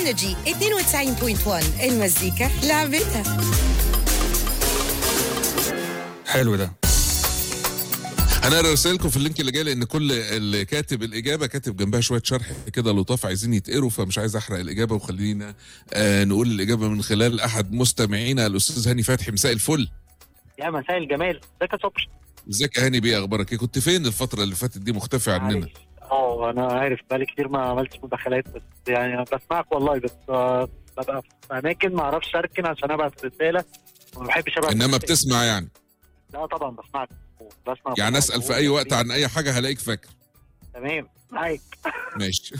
انرجي 92.1 المزيكا لعبتها حلو ده هنقرا رسائلكم في اللينك اللي جاي لان كل اللي كاتب الاجابه كاتب جنبها شويه شرح كده لطاف عايزين يتقروا فمش عايز احرق الاجابه وخلينا آه نقول الاجابه من خلال احد مستمعينا الاستاذ هاني فتحي مساء الفل يا مساء الجمال ازيك يا صبحي ازيك يا هاني بيه اخبارك ايه كنت فين الفتره اللي فاتت دي مختفي عننا عارف. اه انا عارف بقالي كتير ما عملتش مداخلات بس يعني أنا بسمعك والله بس آه، ببقى في اماكن ما اعرفش اركن عشان ابعت رساله وما بحبش ابعت انما رسائل. بتسمع يعني لا طبعا بسمعك بسمع يعني كل اسال حاجة. في اي وقت عن اي حاجه هلاقيك فاكر تمام معاك ماشي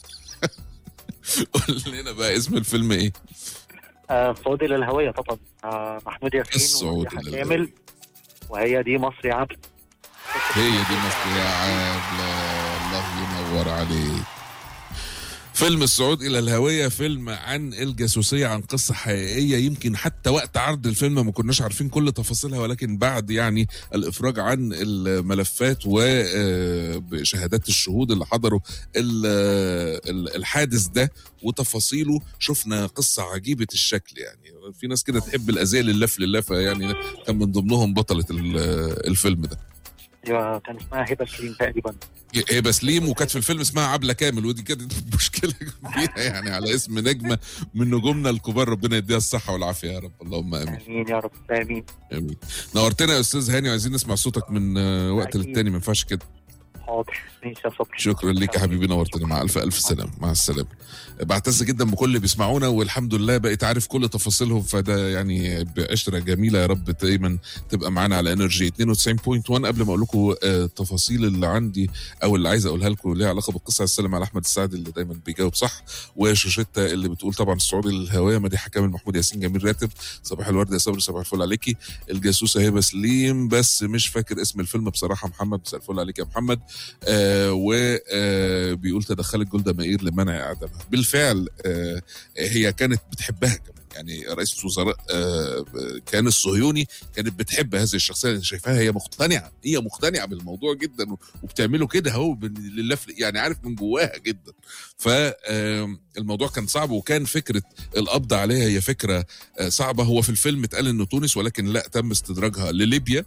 قول لنا بقى اسم الفيلم ايه آه، صعودي للهويه طبعا آه، محمود ياسين الصعود ومديحة للهوية. كامل وهي دي مصر يا عبد هي دي مصر يا عابلة الله ينور عليك فيلم الصعود الى الهويه فيلم عن الجاسوسيه عن قصه حقيقيه يمكن حتى وقت عرض الفيلم ما كناش عارفين كل تفاصيلها ولكن بعد يعني الافراج عن الملفات وشهادات الشهود اللي حضروا ال- ال- الحادث ده وتفاصيله شفنا قصه عجيبه الشكل يعني في ناس كده تحب الاذيه لله في لله فيعني كان من ضمنهم بطله ال- الفيلم ده ايوه كان اسمها هبه كريم تقريبا هبه سليم وكانت في الفيلم اسمها عبله كامل ودي كانت مشكله كبيره يعني على اسم نجمه من نجومنا الكبار ربنا يديها الصحه والعافيه يا رب اللهم امين امين يا رب امين امين نورتنا يا استاذ هاني وعايزين نسمع صوتك من آه، وقت أكيد. للتاني ما ينفعش كده حاضر ماشي يا صبحي شكرا ليك يا حبيبي نورتنا مع الف الف سلام مع السلامه بعتز جدا بكل اللي بيسمعونا والحمد لله بقيت عارف كل تفاصيلهم فده يعني بعشره جميله يا رب دايما تبقى معانا على انرجي 92.1 قبل ما اقول لكم آه، التفاصيل اللي عندي او اللي عايز اقولها لكم ليها علاقه بالقصه السلام على احمد السعد اللي دايما بيجاوب صح وشوشتة اللي بتقول طبعا الصعود للهوايه مديحه كامل محمود ياسين جميل راتب صباح الورد يا صبري صباح الفل عليكي الجاسوسه هبه سليم بس مش فاكر اسم الفيلم بصراحه محمد مساء الفل عليك يا محمد آه وبيقول تدخلت جولدا مائير لمنع اعدامها بالفعل آه هي كانت بتحبها كمان يعني رئيس الوزراء آه كان الصهيوني كانت بتحب هذه الشخصيه اللي شايفاها هي مقتنعه هي مقتنعه بالموضوع جدا وبتعمله كده هو بال- لله في- يعني عارف من جواها جدا فالموضوع كان صعب وكان فكره القبض عليها هي فكره آه، صعبه هو في الفيلم اتقال انه تونس ولكن لا تم استدراجها لليبيا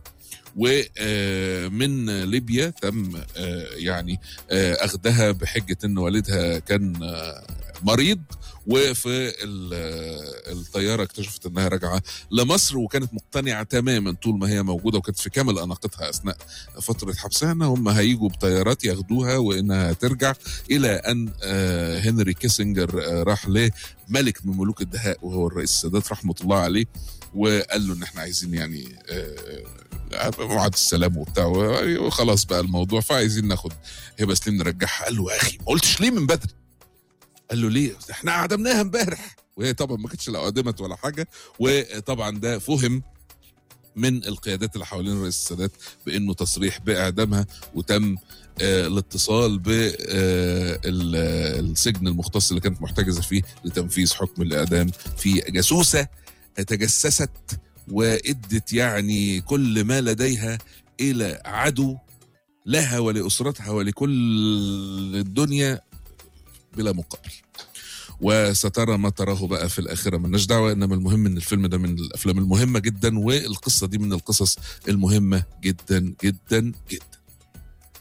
ومن ليبيا تم آه، يعني آه، اخذها بحجه ان والدها كان آه، مريض وفي ال- آه، الطياره اكتشفت انها راجعه لمصر وكانت مقتنعه تماما طول ما هي موجوده وكانت في كامل اناقتها اثناء فتره حبسها ان هم هيجوا بطيارات ياخدوها وانها ترجع الى ان آه، هنري كيسنجر آه، راح لملك من ملوك الدهاء وهو الرئيس السادات رحمه الله عليه وقال له ان احنا عايزين يعني آه، موعد السلام وبتاع وخلاص بقى الموضوع فعايزين ناخد هبه سليم نرجعها قال له يا اخي ما قلتش ليه من بدري قال له ليه احنا عدمناها امبارح وهي طبعا ما كانتش لا قدمت ولا حاجه وطبعا ده فهم من القيادات اللي حوالين الرئيس السادات بانه تصريح باعدامها وتم آه، الاتصال بالسجن المختص اللي كانت محتجزه فيه لتنفيذ حكم الاعدام في جاسوسه تجسست وادت يعني كل ما لديها الى عدو لها ولاسرتها ولكل الدنيا بلا مقابل وسترى ما تراه بقى في الاخره ملناش دعوه انما المهم ان الفيلم ده من الافلام المهمه جدا والقصه دي من القصص المهمه جدا جدا جدا